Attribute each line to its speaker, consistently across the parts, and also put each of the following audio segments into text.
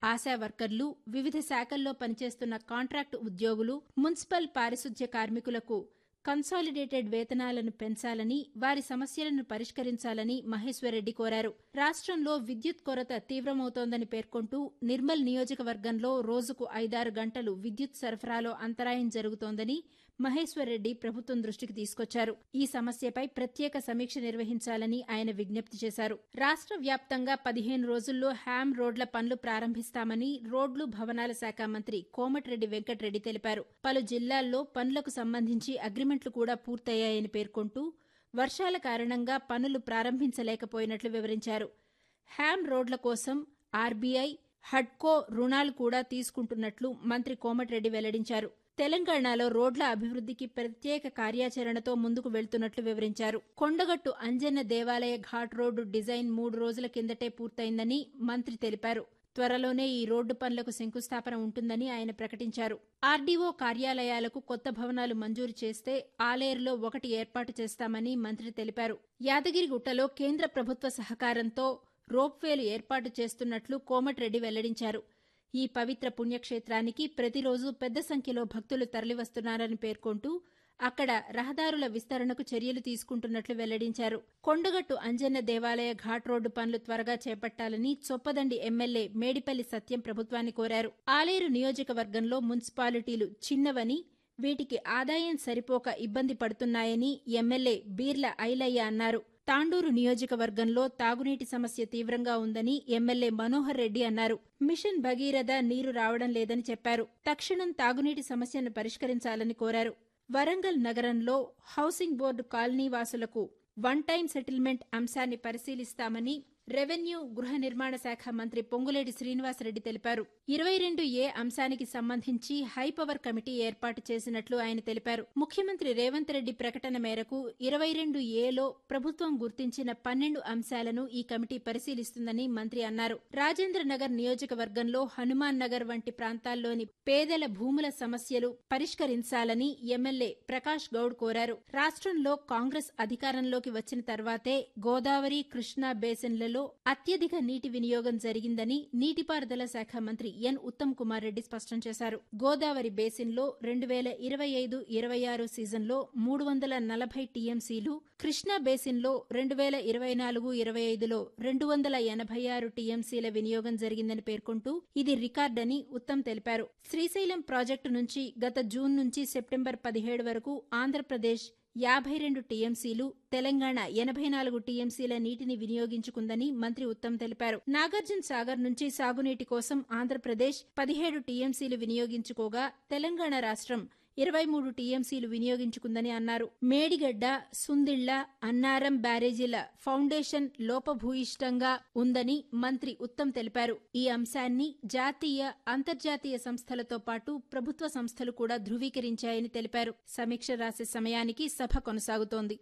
Speaker 1: ఆశా వర్కర్లు వివిధ శాఖల్లో పనిచేస్తున్న కాంట్రాక్టు ఉద్యోగులు మున్సిపల్ పారిశుధ్య కార్మికులకు కన్సాలిడేటెడ్ వేతనాలను పెంచాలని వారి సమస్యలను పరిష్కరించాలని మహేశ్వరరెడ్డి కోరారు రాష్ట్రంలో విద్యుత్ కొరత తీవ్రమవుతోందని పేర్కొంటూ నిర్మల్ నియోజకవర్గంలో రోజుకు ఐదారు గంటలు విద్యుత్ సరఫరాలో అంతరాయం జరుగుతోందని మహేశ్వరరెడ్డి ప్రభుత్వం దృష్టికి తీసుకొచ్చారు ఈ సమస్యపై ప్రత్యేక సమీక్ష నిర్వహించాలని ఆయన విజ్ఞప్తి చేశారు రాష్ట్ర వ్యాప్తంగా పదిహేను రోజుల్లో హ్యామ్ రోడ్ల పనులు ప్రారంభిస్తామని రోడ్లు భవనాల శాఖ మంత్రి కోమటిరెడ్డి వెంకటరెడ్డి తెలిపారు పలు జిల్లాల్లో పనులకు సంబంధించి అగ్రిమెంట్లు కూడా పూర్తయ్యాయని పేర్కొంటూ వర్షాల కారణంగా పనులు ప్రారంభించలేకపోయినట్లు వివరించారు హ్యామ్ రోడ్ల కోసం ఆర్బీఐ హడ్కో రుణాలు కూడా తీసుకుంటున్నట్లు మంత్రి కోమటిరెడ్డి వెల్లడించారు తెలంగాణలో రోడ్ల అభివృద్ధికి ప్రత్యేక కార్యాచరణతో ముందుకు వెళ్తున్నట్లు వివరించారు కొండగట్టు అంజన్న దేవాలయ ఘాట్ రోడ్డు డిజైన్ మూడు రోజుల కిందటే పూర్తయిందని మంత్రి తెలిపారు త్వరలోనే ఈ రోడ్డు పనులకు శంకుస్థాపన ఉంటుందని ఆయన ప్రకటించారు ఆర్డీఓ కార్యాలయాలకు కొత్త భవనాలు మంజూరు చేస్తే ఆలేరులో ఒకటి ఏర్పాటు చేస్తామని మంత్రి తెలిపారు యాదగిరిగుట్టలో కేంద్ర ప్రభుత్వ సహకారంతో రోప్వేలు ఏర్పాటు చేస్తున్నట్లు కోమటిరెడ్డి వెల్లడించారు ఈ పవిత్ర పుణ్యక్షేత్రానికి ప్రతిరోజు పెద్ద సంఖ్యలో భక్తులు తరలివస్తున్నారని పేర్కొంటూ అక్కడ రహదారుల విస్తరణకు చర్యలు తీసుకుంటున్నట్లు వెల్లడించారు కొండగట్టు అంజన్న దేవాలయ ఘాట్ రోడ్డు పనులు త్వరగా చేపట్టాలని చొప్పదండి ఎమ్మెల్యే మేడిపల్లి సత్యం ప్రభుత్వాన్ని కోరారు ఆలేరు నియోజకవర్గంలో మున్సిపాలిటీలు చిన్నవని వీటికి ఆదాయం సరిపోక ఇబ్బంది పడుతున్నాయని ఎమ్మెల్యే బీర్ల ఐలయ్య అన్నారు తాండూరు నియోజకవర్గంలో తాగునీటి సమస్య తీవ్రంగా ఉందని ఎమ్మెల్యే మనోహర్ రెడ్డి అన్నారు మిషన్ భగీరథ నీరు రావడం లేదని చెప్పారు తక్షణం తాగునీటి సమస్యను పరిష్కరించాలని కోరారు వరంగల్ నగరంలో హౌసింగ్ బోర్డు కాలనీ వాసులకు వన్ టైం సెటిల్మెంట్ అంశాన్ని పరిశీలిస్తామని రెవెన్యూ గృహ నిర్మాణ శాఖ మంత్రి పొంగులేటి శ్రీనివాసరెడ్డి తెలిపారు ఇరవై రెండు ఏ అంశానికి సంబంధించి హైపవర్ కమిటీ ఏర్పాటు చేసినట్లు ఆయన తెలిపారు ముఖ్యమంత్రి రేవంత్ రెడ్డి ప్రకటన మేరకు ఇరవై రెండు ఏలో ప్రభుత్వం గుర్తించిన పన్నెండు అంశాలను ఈ కమిటీ పరిశీలిస్తుందని మంత్రి అన్నారు రాజేంద్ర నగర్ నియోజకవర్గంలో హనుమాన్ నగర్ వంటి ప్రాంతాల్లోని పేదల భూముల సమస్యలు పరిష్కరించాలని ఎమ్మెల్యే ప్రకాష్ గౌడ్ కోరారు రాష్ట్రంలో కాంగ్రెస్ అధికారంలోకి వచ్చిన తర్వాతే గోదావరి కృష్ణా బేసిన్లలో అత్యధిక నీటి వినియోగం జరిగిందని నీటిపారుదల శాఖ మంత్రి ఎన్ ఉత్తమ్ కుమార్ రెడ్డి స్పష్టం చేశారు గోదావరి బేసిన్లో రెండు వేల ఇరవై ఐదు ఇరవై ఆరు సీజన్లో మూడు వందల నలభై టీఎంసీలు కృష్ణా బేసిన్లో రెండు వేల ఇరవై నాలుగు ఇరవై ఐదులో రెండు వందల ఎనభై ఆరు టీఎంసీల వినియోగం జరిగిందని పేర్కొంటూ ఇది రికార్డని ఉత్తమ్ తెలిపారు శ్రీశైలం ప్రాజెక్టు నుంచి గత జూన్ నుంచి సెప్టెంబర్ పదిహేడు వరకు ఆంధ్రప్రదేశ్ యాభై రెండు టీఎంసీలు తెలంగాణ ఎనభై నాలుగు టీఎంసీల నీటిని వినియోగించుకుందని మంత్రి ఉత్తమ్ తెలిపారు నాగార్జున సాగర్ నుంచి సాగునీటి కోసం ఆంధ్రప్రదేశ్ పదిహేడు టీఎంసీలు వినియోగించుకోగా తెలంగాణ రాష్ట్రం ఇరవై మూడు టీఎంసీలు వినియోగించుకుందని అన్నారు మేడిగడ్డ సుందిళ్ల అన్నారం బ్యారేజీల ఫౌండేషన్ లోపభూయిష్టంగా ఉందని మంత్రి ఉత్తమ్ తెలిపారు ఈ అంశాన్ని జాతీయ అంతర్జాతీయ సంస్థలతో పాటు ప్రభుత్వ సంస్థలు కూడా ధృవీకరించాయని తెలిపారు సమీక్ష రాసే సమయానికి సభ కొనసాగుతోంది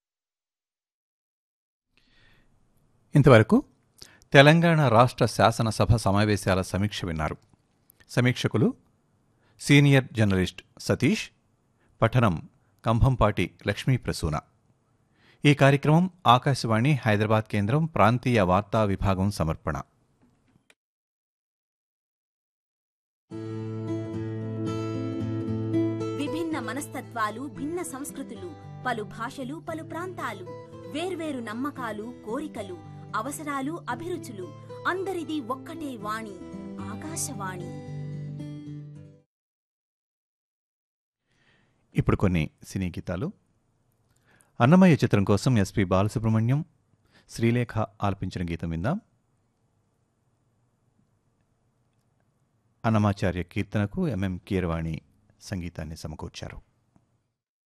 Speaker 2: ఇంతవరకు తెలంగాణ రాష్ట్ర శాసనసభ సమావేశాల సమీక్ష విన్నారు సమీక్షకులు సీనియర్ జర్నలిస్ట్ సతీష్ పఠనం కంభంపాటి లక్ష్మీ ప్రసూన ఈ కార్యక్రమం ఆకాశవాణి హైదరాబాద్ కేంద్రం ప్రాంతీయ వార్తా విభాగం సమర్పణ
Speaker 3: విభిన్న మనస్తత్వాలు భిన్న సంస్కృతులు పలు భాషలు పలు ప్రాంతాలు వేర్వేరు నమ్మకాలు కోరికలు అవసరాలు అభిరుచులు అందరిది ఒక్కటే వాణి ఆకాశవాణి
Speaker 2: ఇప్పుడు కొన్ని సినీ గీతాలు అన్నమయ్య చిత్రం కోసం ఎస్పి బాలసుబ్రహ్మణ్యం శ్రీలేఖ ఆలపించిన గీతం విందాం అన్నమాచార్య కీర్తనకు ఎంఎం కీరవాణి సంగీతాన్ని సమకూర్చారు